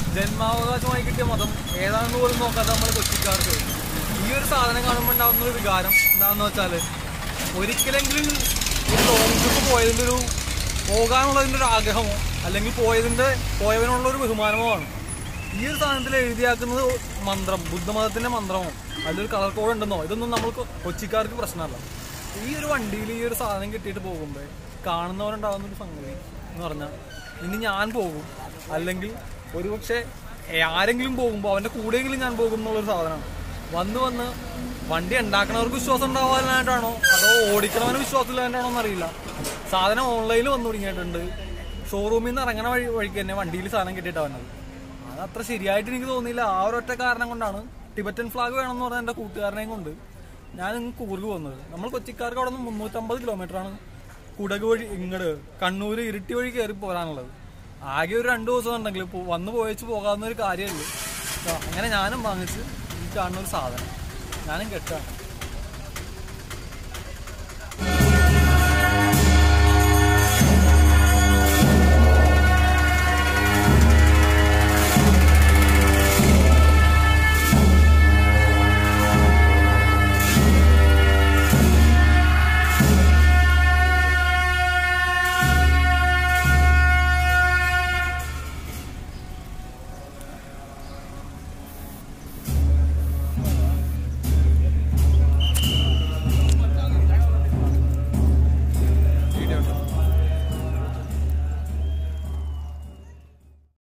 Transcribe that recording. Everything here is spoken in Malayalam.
ജന്മാവകാശമായി കിട്ടിയ മതം ഏതാണെന്ന് പോലും നോക്കാതെ നമ്മൾ കൊച്ചിക്കാർക്ക് ഈ ഒരു സാധനം കാണുമ്പോൾ ഉണ്ടാകുന്ന ഒരു വികാരം എന്താണെന്ന് വെച്ചാൽ ഒരിക്കലെങ്കിലും ഒരു ലോങ് ട്രിപ്പ് പോയതിൻ്റെ ഒരു പോകാനുള്ളതിൻ്റെ ഒരു ആഗ്രഹമോ അല്ലെങ്കിൽ പോയതിൻ്റെ പോയവനുള്ള ഒരു ബഹുമാനമോ ആണ് ഈ ഒരു സാധനത്തിൽ എഴുതിയാക്കുന്നത് മന്ത്രം ബുദ്ധമതത്തിന്റെ മന്ത്രമോ അതിലൊരു കളർ കോഡ് ഉണ്ടെന്നോ ഇതൊന്നും നമ്മൾക്ക് കൊച്ചിക്കാർക്ക് പ്രശ്നമല്ല ഈ ഒരു വണ്ടിയിൽ ഈ ഒരു സാധനം കിട്ടിയിട്ട് പോകുമ്പോൾ കാണുന്നവരുണ്ടാകുന്ന ഒരു സംഗതി എന്ന് പറഞ്ഞാൽ ഇനി ഞാൻ പോകും അല്ലെങ്കിൽ ഒരുപക്ഷെ ആരെങ്കിലും പോകുമ്പോൾ അവൻ്റെ കൂടെയെങ്കിലും ഞാൻ പോകും എന്നുള്ളൊരു സാധനമാണ് വന്ന് വന്ന് വണ്ടി ഉണ്ടാക്കണവർക്ക് വിശ്വാസം ഉണ്ടാവാനായിട്ടാണോ അതോ ഓടിക്കണവന് വിശ്വാസമില്ലാണ്ടാണോ എന്നറിയില്ല സാധനം ഓൺലൈനിൽ വന്നു തുടങ്ങിയിട്ടുണ്ട് ഷോറൂമിൽ നിന്ന് ഇറങ്ങണ വഴി വഴിക്ക് തന്നെ വണ്ടിയിൽ സാധനം കിട്ടിയിട്ടാണ് വന്നത് അത് അത്ര ശരിയായിട്ട് എനിക്ക് തോന്നിയില്ല ആ ഒരൊറ്റ കാരണം കൊണ്ടാണ് ടിബറ്റൻ ഫ്ലാഗ് വേണമെന്ന് പറഞ്ഞ എൻ്റെ കൂട്ടുകാരനെയും കൊണ്ട് ഞാൻ ഇങ്ങ് കൂർഗ് പോകുന്നത് നമ്മൾ കൊച്ചിക്കാർക്ക് അവിടെ നിന്ന് മുന്നൂറ്റമ്പത് കിലോമീറ്ററാണ് കുടക് വഴി ഇങ്ങോട്ട് കണ്ണൂർ ഇരുട്ടി വഴി കയറി പോരാനുള്ളത് ആകെ ഒരു രണ്ട് ദിവസം ഉണ്ടെങ്കിൽ ഇപ്പോൾ വന്ന് പോയച്ച് പോകാവുന്ന ഒരു കാര്യമല്ലേ ആ, അങ്ങനെ ഞാനും വാങ്ങിച്ച് ഈ കാണുന്ന ഒരു സാധനം ഞാനും കെട്ടാണ്